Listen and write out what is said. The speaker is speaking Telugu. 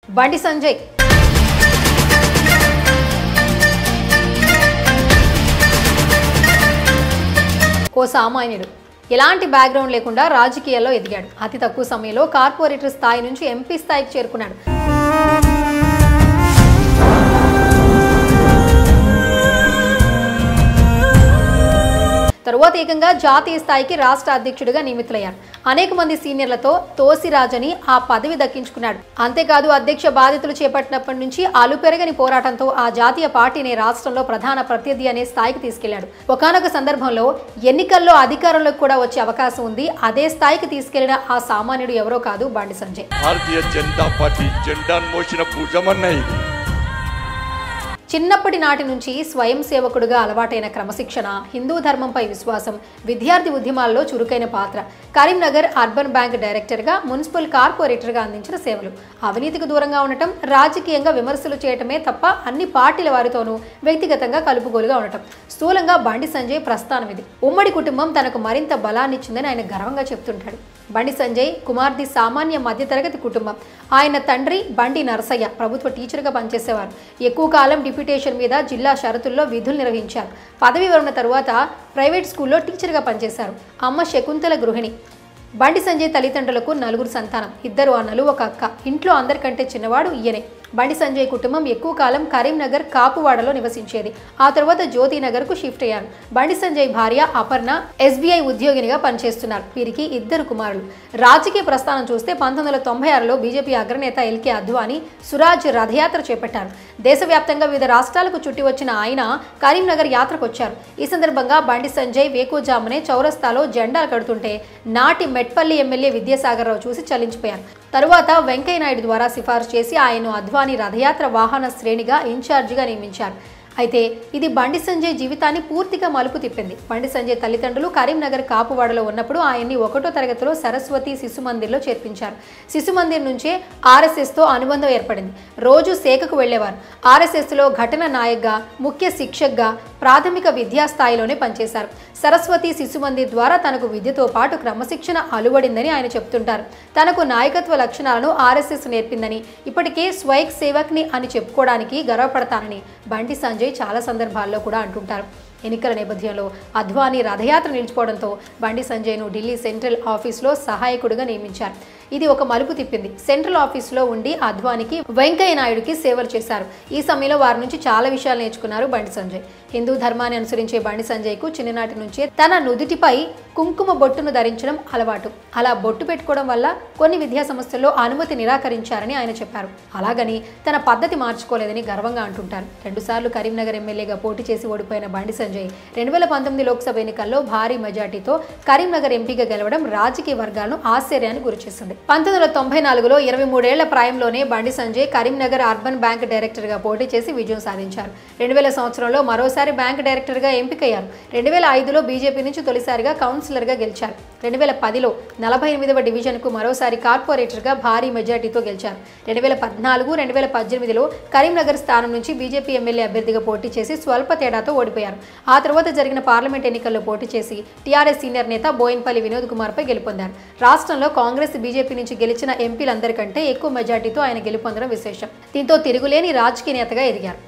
బండి సంజయ్ ఓ సామాన్యుడు ఎలాంటి బ్యాక్గ్రౌండ్ లేకుండా రాజకీయాల్లో ఎదిగాడు అతి తక్కువ సమయంలో కార్పొరేటర్ స్థాయి నుంచి ఎంపీ స్థాయికి చేరుకున్నాడు తరువాత ఏకంగా జాతీయ స్థాయికి రాష్ట్ర అధ్యక్షుడిగా నియమితులయ్యారు అనేక మంది సీనియర్లతో తోసిరాజని ఆ పదవి దక్కించుకున్నాడు అంతేకాదు అధ్యక్ష బాధ్యతలు చేపట్టినప్పటి నుంచి అలుపెరగని పోరాటంతో ఆ జాతీయ పార్టీని రాష్ట్రంలో ప్రధాన ప్రత్యర్థి అనే స్థాయికి తీసుకెళ్లాడు ఒకనొక సందర్భంలో ఎన్నికల్లో అధికారంలోకి కూడా వచ్చే అవకాశం ఉంది అదే స్థాయికి తీసుకెళ్లిన ఆ సామాన్యుడు ఎవరో కాదు బండి సంజయ్ భారతీయ జనతా పార్టీ జెండాను మోసిన భుజమన్న ఇది చిన్నప్పటి నాటి నుంచి స్వయం సేవకుడుగా అలవాటైన క్రమశిక్షణ హిందూ ధర్మంపై విశ్వాసం విద్యార్థి ఉద్యమాల్లో చురుకైన పాత్ర కరీంనగర్ అర్బన్ బ్యాంక్ డైరెక్టర్గా మున్సిపల్ కార్పొరేటర్గా అందించిన సేవలు అవినీతికి దూరంగా ఉండటం రాజకీయంగా విమర్శలు చేయటమే తప్ప అన్ని పార్టీల వారితోనూ వ్యక్తిగతంగా కలుపుగోలుగా ఉండటం స్థూలంగా బండి సంజయ్ ప్రస్థానం ఇది ఉమ్మడి కుటుంబం తనకు మరింత బలాన్నిచ్చిందని ఆయన గర్వంగా చెప్తుంటాడు బండి సంజయ్ కుమార్ది సామాన్య మధ్యతరగతి కుటుంబం ఆయన తండ్రి బండి నరసయ్య ప్రభుత్వ టీచర్గా పనిచేసేవారు ఎక్కువ కాలం డిప్యూటేషన్ మీద జిల్లా షరతుల్లో విధులు నిర్వహించారు పదవి విరమణ తరువాత ప్రైవేట్ స్కూల్లో టీచర్గా పనిచేశారు అమ్మ శకుంతల గృహిణి బండి సంజయ్ తల్లిదండ్రులకు నలుగురు సంతానం ఇద్దరు అన్నలు ఒక అక్క ఇంట్లో అందరికంటే చిన్నవాడు ఈయనే బండి సంజయ్ కుటుంబం ఎక్కువ కాలం కరీంనగర్ కాపువాడలో నివసించేది ఆ తర్వాత జ్యోతినగర్కు షిఫ్ట్ అయ్యారు బండి సంజయ్ భార్య అపర్ణ ఎస్బీఐ ఉద్యోగినిగా పనిచేస్తున్నారు వీరికి ఇద్దరు కుమారులు రాజకీయ ప్రస్థానం చూస్తే పంతొమ్మిది వందల తొంభై ఆరులో బీజేపీ అగ్రనేత ఎల్కే అద్వానీ సురాజ్ రథయాత్ర చేపట్టారు దేశవ్యాప్తంగా వివిధ రాష్ట్రాలకు చుట్టి వచ్చిన ఆయన కరీంనగర్ యాత్రకు వచ్చారు ఈ సందర్భంగా బండి సంజయ్ వేకుజామునే చౌరస్తాలో జెండాలు కడుతుంటే నాటి మెట్పల్లి ఎమ్మెల్యే విద్యాసాగర్ రావు చూసి చలించిపోయారు తరువాత వెంకయ్యనాయుడు ద్వారా సిఫార్సు చేసి ఆయన్ను అద్వానీ రథయాత్ర వాహన శ్రేణిగా ఇన్ఛార్జిగా నియమించారు అయితే ఇది బండి సంజయ్ జీవితాన్ని పూర్తిగా మలుపు తిప్పింది బండి సంజయ్ తల్లిదండ్రులు కరీంనగర్ కాపువాడలో ఉన్నప్పుడు ఆయన్ని ఒకటో తరగతిలో సరస్వతి శిశు మందిర్లో చేర్పించారు శిశు మందిర్ నుంచే ఆర్ఎస్ఎస్తో అనుబంధం ఏర్పడింది రోజు సేకకు వెళ్లేవారు ఆర్ఎస్ఎస్లో ఘటన నాయక్గా ముఖ్య శిక్షక్గా ప్రాథమిక విద్యా స్థాయిలోనే పనిచేశారు సరస్వతి శిశు మందిర్ ద్వారా తనకు విద్యతో పాటు క్రమశిక్షణ అలువడిందని ఆయన చెప్తుంటారు తనకు నాయకత్వ లక్షణాలను ఆర్ఎస్ఎస్ నేర్పిందని ఇప్పటికే స్వైక్ సేవక్ని అని చెప్పుకోవడానికి గర్వపడతానని బండి సంజయ్ చాలా సందర్భాల్లో కూడా అంటుంటారు ఎన్నికల నేపథ్యంలో అద్వానీ రథయాత్ర నిలిచిపోవడంతో బండి సంజయ్ను ఢిల్లీ సెంట్రల్ ఆఫీస్లో సహాయకుడిగా నియమించారు ఇది ఒక మలుపు తిప్పింది సెంట్రల్ ఆఫీస్లో ఉండి అద్వానికి వెంకయ్య నాయుడుకి సేవలు చేశారు ఈ సమయంలో వారి నుంచి చాలా విషయాలు నేర్చుకున్నారు బండి సంజయ్ హిందూ ధర్మాన్ని అనుసరించే బండి సంజయ్కు చిన్ననాటి నుంచే తన నుదుటిపై కుంకుమ బొట్టును ధరించడం అలవాటు అలా బొట్టు పెట్టుకోవడం వల్ల కొన్ని విద్యా సంస్థల్లో అనుమతి నిరాకరించారని ఆయన చెప్పారు అలాగని తన పద్ధతి మార్చుకోలేదని గర్వంగా అంటుంటారు రెండుసార్లు కరీంనగర్ ఎమ్మెల్యేగా పోటీ చేసి ఓడిపోయిన బండి సంజయ్ రెండు వేల పంతొమ్మిది లోక్సభ ఎన్నికల్లో భారీ మెజార్టీతో కరీంనగర్ ఎంపీగా గెలవడం రాజకీయ వర్గాలను ఆశ్చర్యానికి గురిచేసింది పంతొమ్మిది వందల తొంభై నాలుగులో ఇరవై మూడేళ్ల ప్రాయంలోనే బండి సంజయ్ కరీంనగర్ అర్బన్ బ్యాంక్ డైరెక్టర్గా పోటీ చేసి విజయం సాధించారు రెండు వేల సంవత్సరంలో మరోసారి బ్యాంక్ డైరెక్టర్గా ఎంపికయ్యారు రెండు వేల ఐదులో బీజేపీ నుంచి తొలిసారిగా కౌన్సిలర్గా గెలిచారు రెండు వేల పదిలో నలభై ఎనిమిదవ డివిజన్కు మరోసారి కార్పొరేటర్గా భారీ మెజార్టీతో గెలిచారు రెండు వేల పద్నాలుగు రెండు వేల పద్దెనిమిదిలో కరీంనగర్ స్థానం నుంచి బీజేపీ ఎమ్మెల్యే అభ్యర్థిగా పోటీ చేసి స్వల్ప తేడాతో ఓడిపోయారు ఆ తర్వాత జరిగిన పార్లమెంట్ ఎన్నికల్లో పోటీ చేసి టీఆర్ఎస్ సీనియర్ నేత బోయిన్పల్లి వినోద్ కుమార్ పై గెలుపొందారు రాష్ట్రంలో కాంగ్రెస్ బీజేపీ నుంచి గెలిచిన ఎంపీలందరికంటే ఎక్కువ మెజార్టీతో ఆయన గెలుపొందడం విశేషం దీంతో తిరుగులేని రాజకీయ నేతగా ఎదిగారు